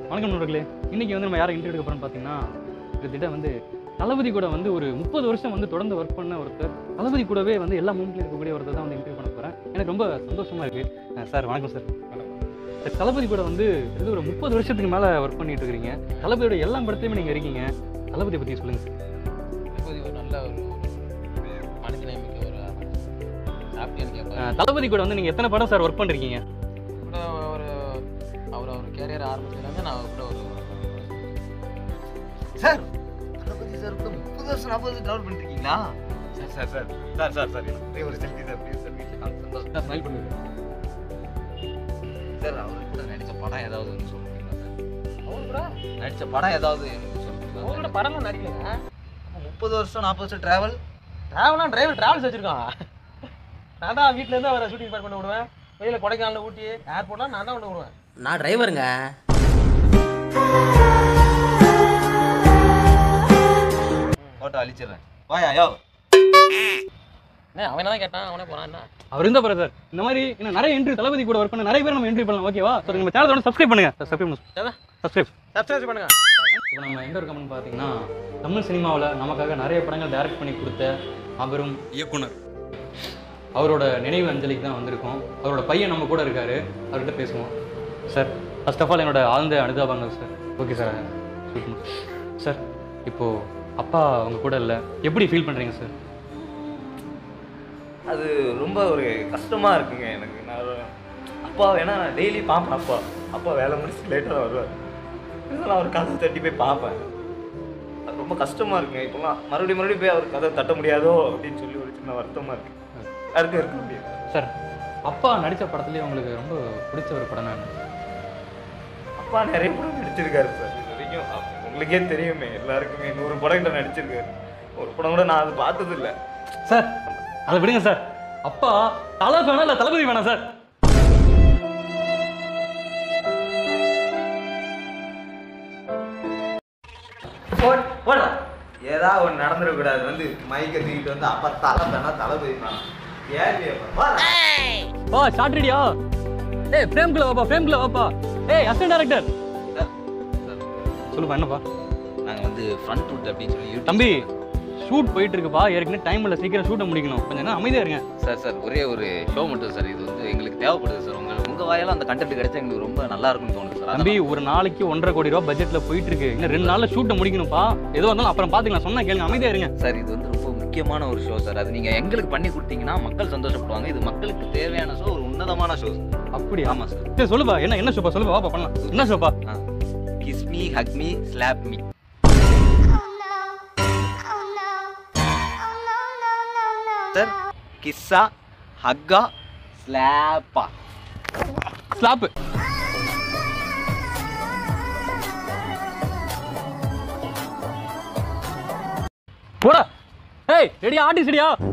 வணக்கம் நண்பர்களே இன்னைக்கு வந்து நம்ம யாரை இன்டர்வியூ எடுக்க போறோம்னு பார்த்தீங்கன்னா கிட்டத்தட்ட வந்து தளபதி கூட வந்து ஒரு முப்பது வருஷம் வந்து தொடர்ந்து ஒர்க் பண்ண ஒருத்தர் தளபதி கூடவே வந்து எல்லா மூமெண்ட்லையும் இருக்கக்கூடிய ஒருத்தர் தான் வந்து இன்டர்வியூ பண்ண போறேன் எனக்கு ரொம்ப சந்தோஷமா இருக்கு அஹ் சார் வணக்கம் சார் சார் தளபதி கூட வந்து இது ஒரு முப்பது வருஷத்துக்கு மேலே ஒர்க் பண்ணிட்டு இருக்கிறீங்க தளபதியோட எல்லா படத்துலையுமே நீங்கள் இருக்கீங்க தளபதியை பற்றி சொல்லுங்க சார் தளபதி ஒரு நல்ல ஒரு மனிதநேமிக்க ஒரு சாப்பிட்டியான்னு கேட்பாரு அஹ் தளபதி கூட வந்து நீங்கள் எத்தனை படம் சார் ஒர்க் பண்ணிருக்கீங்க கூட ஒரு அவர் அவர் கேரியர் ஆரம்பிச்சதுலேருந்து நான் அவர் கூட ஒரு சார் தளபதி சார் கூட முப்பது வருஷம் நாற்பது வருஷம் ட்ராவல் பண்ணிருக்கீங்களா sir sir sir sir sir sir எனக்கு ஒரு செல்ஃபி சார் ப்ளீஸ் சார் சந்தோஷம் ஸ்மைல் பண்ணுங்க சார் அவர் கூட நடிச்ச படம் ஏதாவது ஒன்று சொல்லுவீங்களா சார் அவர் கூட நடிச்ச படம் ஏதாவது எனக்கு சொல்லுவீங்களா அவர் கூட படம்லாம் நடிக்கலைங்க அப்போ முப்பது வருஷம் நாற்பது வருஷம் ட்ராவல் டிராவலாம் டிரைவர் டிராவல்ஸ் வச்சிருக்கான் நான் தான் வீட்டிலேருந்து அவரை ஷூட்டிங் பண்ண விடுவேன் வெளியில் கொடைக்கானல் ஊட்டி ஏர்போர்ட்லாம் நான் தான் கொண்டு விடுவேன் நான் டிரைவருங்க ஃபோட்டோ அழிச்சிடுறேன் வாயா யோ என்ன அவன் தான் கேட்டான் அவனே போனான் என்ன அவர் இருந்தா பாரு சார் இந்த மாதிரி இன்னும் நிறைய இன்டர்வியூ தளபதி கூட ஒர்க் பண்ண நிறைய பேர் நம்ம இன்டர்வியூ பண்ணலாம் ஓகேவா சார் நம்ம சேனலோட சப்ஸ்கிரைப் பண்ணுங்க சப்ஸ்கிரைப் பண்ணுங்க சப்ஸ்கிரைப் சப்ஸ்கிரைப் பண்ணுங்க இப்போ நம்ம எங்கே இருக்கோம்னு பார்த்தீங்கன்னா தமிழ் சினிமாவில் நமக்காக நிறைய படங்கள் டைரக்ட் பண்ணி கொடுத்த அவரும் இயக்குனர் அவரோட நினைவு அஞ்சலிக்கு தான் வந்திருக்கோம் அவரோட பையன் நம்ம கூட இருக்காரு அவர்கிட்ட பேசுவோம் சார் ஃபர்ஸ்ட் ஆஃப் ஆல் என்னோட ஆழ்ந்த அனுதாபங்கள் சார் ஓகே சார் சார் இப்போது அப்பா அவங்க கூட இல்லை எப்படி ஃபீல் பண்ணுறீங்க சார் அது ரொம்ப ஒரு கஷ்டமா இருக்குங்க எனக்கு நான் ஒரு- அப்பா வேணா நான் டெய்லி பார்ப்பேன் அப்பா அப்பா வேலை முடிச்சு லேட்டாக வருவார் இருந்தாலும் அவர் கதை தட்டி போய் பார்ப்பேன் அது ரொம்ப கஷ்டமா இருக்குங்க இப்போலாம் மறுபடியும் மறுபடியும் போய் அவர் கதை தட்ட முடியாதோ அப்படின்னு சொல்லி ஒரு சின்ன வருத்தமா இருக்கு யாருக்கும் இருக்க முடியாது சார் அப்பா நடித்த படத்துலேயே உங்களுக்கு ரொம்ப பிடிச்ச ஒரு படம் நான் அப்பா நிறைய படம் நடிச்சிருக்காரு சார் இது வரைக்கும் அப்ப உங்களுக்கே தெரியுமே எல்லாருக்குமே நூறு படம் கிட்ட நடிச்சிருக்காரு ஒரு படம் கூட நான் அது பார்த்தது இல்லை சார் அதை விடுங்க சார் அப்பா தலை வேணா இல்லை தளபதி வேணாம் சார் போடலாம் ஏதாவது ஒன்று நடந்துடக்கூடாது வந்து மைக்கை தூக்கிட்டு வந்து அப்பா தலை தானா தலை போயிருந்தான் ஏன் வா ஷார்ட் ரெடியா ஏய் ஃப்ரேம்குள்ள வாப்பா ஃப்ரேம்குள்ள வாப்பா ஏய் அசிஸ்டன்ட் டைரக்டர் சொல்லுப்பா என்னப்பா நாங்கள் வந்து ஃப்ரண்ட் ரூட் அப்படின்னு சொல்லி யூடியூப் தம்பி ஷூட் போயிட்டு இருக்குப்பா ஏற்கனவே டைம் இல்லை சீக்கிரம் ஷூட்டை முடிக்கணும் கொஞ்சம் நேரம் அமைதியா இருங்க சார் சார் ஒரே ஒரு ஷோ மட்டும் சார் இது வந்து எங்களுக்கு தேவைப்படுது சார் உங்க உங்க வாயால அந்த கண்டென்ட் கிடைச்சா எங்களுக்கு ரொம்ப நல்லா இருக்கும்னு தோணுது சார் தம்பி ஒரு நாளைக்கு ஒன்றரை கோடி ரூபா பட்ஜெட்ல போயிட்டு இருக்கு இன்னும் ரெண்டு நாள்ல ஷூட்டை முடிக்கணும்ப்பா எதுவாக இருந்தாலும் அப்புறம் பாத்துக்கலாம் சொன்னா கேளுங்க அமைதியா இருங்க சார் இது வந்து ரொம்ப முக்கியமான ஒரு ஷோ சார் அது நீங்க எங்களுக்கு பண்ணி கொடுத்தீங்கன்னா மக்கள் சந்தோஷப்படுவாங்க இது மக்களுக்கு தேவையான ஷோ ஒரு உன்னதமான ஷோ அப்படியா ஆமா சார் சரி சொல்லுப்பா என்ன என்ன ஷோப்பா சொல்லுப்பா வாப்பா பண்ணலாம் என்ன ஷோப்பா kiss me hug me slap me sir கிஸ்ஸா ஹக்கா ஸ்லாப்பா ஸ்லாப் போடா ஏய் ரெடியா ஆர்டிஸ்ட் ரெடியா